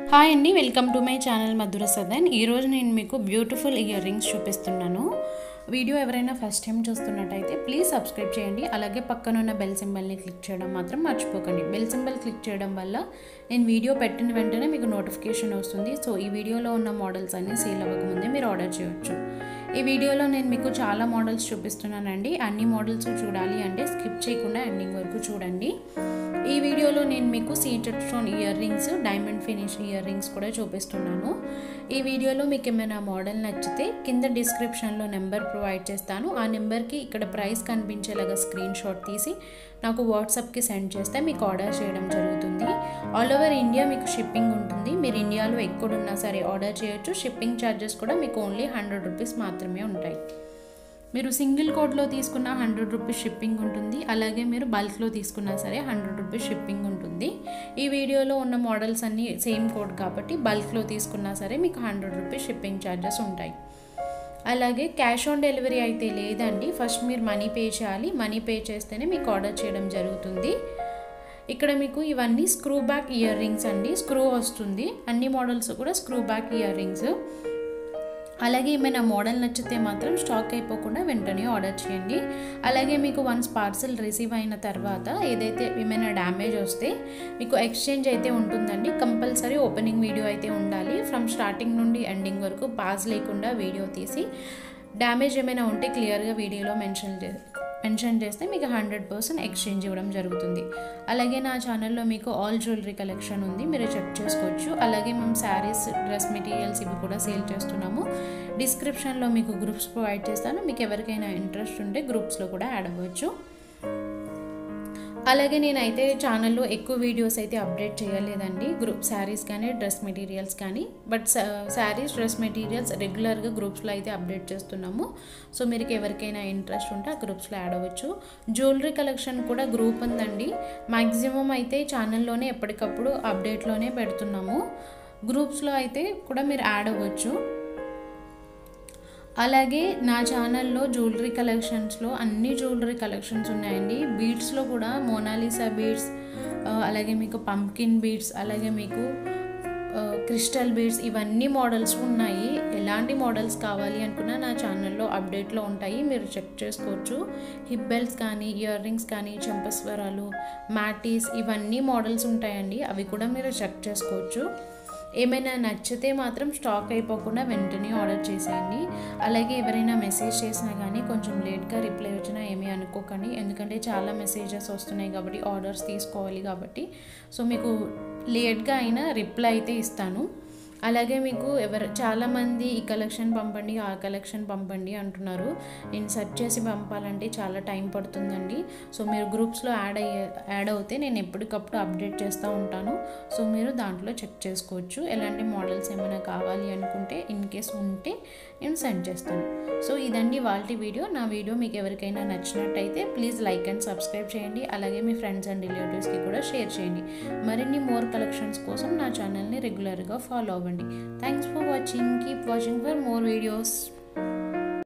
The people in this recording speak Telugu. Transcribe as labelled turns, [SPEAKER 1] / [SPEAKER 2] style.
[SPEAKER 1] హాయ్ అండి welcome to my channel Madhura Sadan ఈరోజు నేను మీకు బ్యూటిఫుల్ ఇయర్ రింగ్స్ చూపిస్తున్నాను వీడియో ఎవరైనా ఫస్ట్ టైం చూస్తున్నట్టయితే ప్లీజ్ సబ్స్క్రైబ్ చేయండి అలాగే పక్కన ఉన్న బెల్ సింబల్ని క్లిక్ చేయడం మాత్రం మర్చిపోకండి బెల్ సింబల్ క్లిక్ చేయడం వల్ల నేను వీడియో పెట్టిన వెంటనే మీకు నోటిఫికేషన్ వస్తుంది సో ఈ వీడియోలో ఉన్న మోడల్స్ అన్నీ సేల్ అవ్వకముందే మీరు ఆర్డర్ చేయొచ్చు ఈ వీడియోలో నేను మీకు చాలా మోడల్స్ చూపిస్తున్నానండి అన్ని మోడల్స్ చూడాలి అంటే స్కిప్ చేయకుండా ఎండింగ్ వరకు చూడండి ఈ వీడియోలో నేను మీకు seated stone earrings diamond finish earrings కూడా చూపిస్తున్నాను ఈ వీడియోలో మీకు ఏమైనా మోడల్ నచ్చితే కింద డిస్క్రిప్షన్లో నెంబర్ ప్రొవైడ్ చేస్తాను ఆ నెంబర్కి ఇక్కడ ప్రైస్ కనిపించేలాగా స్క్రీన్ షాట్ తీసి నాకు వాట్సాప్కి సెండ్ చేస్తే మీకు ఆర్డర్ చేయడం జరుగుతుంది ఆల్ ఓవర్ ఇండియా మీకు షిప్పింగ్ ఉంటుంది మీరు ఇండియాలో ఎక్కడున్నా సరే ఆర్డర్ చేయొచ్చు షిప్పింగ్ ఛార్జెస్ కూడా మీకు ఓన్లీ హండ్రెడ్ రూపీస్ మాత్రమే ఉంటాయి మీరు సింగిల్ కోడ్లో తీసుకున్న హండ్రెడ్ రూపీస్ షిప్పింగ్ ఉంటుంది అలాగే మీరు బల్క్లో తీసుకున్నా సరే హండ్రెడ్ రూపీస్ షిప్పింగ్ ఉంటుంది ఈ వీడియోలో ఉన్న మోడల్స్ అన్నీ సేమ్ కోడ్ కాబట్టి బల్క్లో తీసుకున్నా సరే మీకు హండ్రెడ్ రూపీస్ షిప్పింగ్ ఛార్జెస్ ఉంటాయి అలాగే క్యాష్ ఆన్ డెలివరీ అయితే లేదండి ఫస్ట్ మీరు మనీ పే చేయాలి మనీ పే చేస్తేనే మీకు ఆర్డర్ చేయడం జరుగుతుంది ఇక్కడ మీకు ఇవన్నీ స్క్రూ బ్యాక్ ఇయర్ రింగ్స్ అండి స్క్రూ వస్తుంది అన్ని మోడల్స్ కూడా స్క్రూ బ్యాక్ ఇయర్ రింగ్స్ అలాగే ఏమైనా మోడల్ నచ్చితే మాత్రం స్టాక్ అయిపోకుండా వెంటనే ఆర్డర్ చేయండి అలాగే మీకు వన్స్ పార్సల్ రిసీవ్ అయిన తర్వాత ఏదైతే ఏమైనా డ్యామేజ్ వస్తే మీకు ఎక్స్చేంజ్ అయితే ఉంటుందండి కంపల్సరీ ఓపెనింగ్ వీడియో అయితే ఉండాలి ఫ్రమ్ స్టార్టింగ్ నుండి ఎండింగ్ వరకు పాజ్ లేకుండా వీడియో తీసి డ్యామేజ్ ఏమైనా ఉంటే క్లియర్గా వీడియోలో మెన్షన్ చే మెన్షన్ చేస్తే మీకు హండ్రెడ్ పర్సెంట్ ఎక్స్చేంజ్ ఇవ్వడం జరుగుతుంది అలాగే నా ఛానల్లో మీకు ఆల్ జ్యువెలరీ కలెక్షన్ ఉంది మీరు చెక్ చేసుకోవచ్చు అలాగే మేము శారీస్ డ్రెస్ మెటీరియల్స్ ఇవి కూడా సేల్ చేస్తున్నాము డిస్క్రిప్షన్లో మీకు గ్రూప్స్ ప్రొవైడ్ చేస్తాను మీకు ఎవరికైనా ఇంట్రెస్ట్ ఉంటే గ్రూప్స్లో కూడా యాడ్ అవ్వచ్చు అలాగే నేనైతే ఛానల్లో ఎక్కువ వీడియోస్ అయితే అప్డేట్ చేయలేదండి గ్రూప్ శారీస్ కానీ డ్రెస్ మెటీరియల్స్ కానీ బట్ శారీస్ డ్రెస్ మెటీరియల్స్ రెగ్యులర్గా గ్రూప్స్లో అయితే అప్డేట్ చేస్తున్నాము సో మీరు ఎవరికైనా ఇంట్రెస్ట్ ఉంటే ఆ గ్రూప్స్లో యాడ్ అవ్వచ్చు జ్యువెలరీ కలెక్షన్ కూడా గ్రూప్ ఉందండి మ్యాక్సిమం అయితే ఛానల్లోనే ఎప్పటికప్పుడు అప్డేట్లోనే పెడుతున్నాము గ్రూప్స్లో అయితే కూడా మీరు యాడ్ అవ్వచ్చు అలాగే నా ఛానల్లో జ్యువెలరీ కలెక్షన్స్లో అన్ని జ్యువెలరీ కలెక్షన్స్ ఉన్నాయండి బీడ్స్లో కూడా మోనాలిసా బీడ్స్ అలాగే మీకు పంకిన్ బీడ్స్ అలాగే మీకు క్రిస్టల్ బీడ్స్ ఇవన్నీ మోడల్స్ ఉన్నాయి ఎలాంటి మోడల్స్ కావాలి అనుకున్నా నా ఛానల్లో అప్డేట్లో ఉంటాయి మీరు చెక్ చేసుకోవచ్చు హిప్ బెల్ట్స్ కానీ ఇయర్ రింగ్స్ కానీ చెంపస్వరాలు మ్యాటీస్ ఇవన్నీ మోడల్స్ ఉంటాయండి అవి కూడా మీరు చెక్ చేసుకోవచ్చు ఏమైనా నచ్చితే మాత్రం స్టాక్ అయిపోకుండా వెంటనే ఆర్డర్ చేసేయండి అలాగే ఎవరైనా మెసేజ్ చేసినా కానీ కొంచెం లేట్గా రిప్లై వచ్చినా ఏమీ అనుకోకండి ఎందుకంటే చాలా మెసేజెస్ వస్తున్నాయి కాబట్టి ఆర్డర్స్ తీసుకోవాలి కాబట్టి సో మీకు లేట్గా అయినా రిప్లై అయితే ఇస్తాను అలాగే మీకు ఎవరు చాలామంది ఈ కలెక్షన్ పంపండి ఆ కలెక్షన్ పంపండి అంటున్నారు నేను సెర్చ్ చేసి పంపాలంటే చాలా టైం పడుతుందండి సో మీరు గ్రూప్స్లో యాడ్ అయ్యే యాడ్ అవుతే నేను ఎప్పటికప్పుడు అప్డేట్ చేస్తూ ఉంటాను సో మీరు దాంట్లో చెక్ చేసుకోవచ్చు ఎలాంటి మోడల్స్ ఏమైనా కావాలి అనుకుంటే ఇన్ కేస్ ఉంటే నేను సెండ్ చేస్తాను సో ఇదండి వాళ్ళ వీడియో నా వీడియో మీకు ఎవరికైనా నచ్చినట్టయితే ప్లీజ్ లైక్ అండ్ సబ్స్క్రైబ్ చేయండి అలాగే మీ ఫ్రెండ్స్ అండ్ రిలేటివ్స్కి కూడా షేర్ చేయండి మరిన్ని మోర్ కలెక్షన్స్ కోసం నా ఛానల్ని రెగ్యులర్గా ఫాలో అవ్వండి thanks for watching keep watching for more videos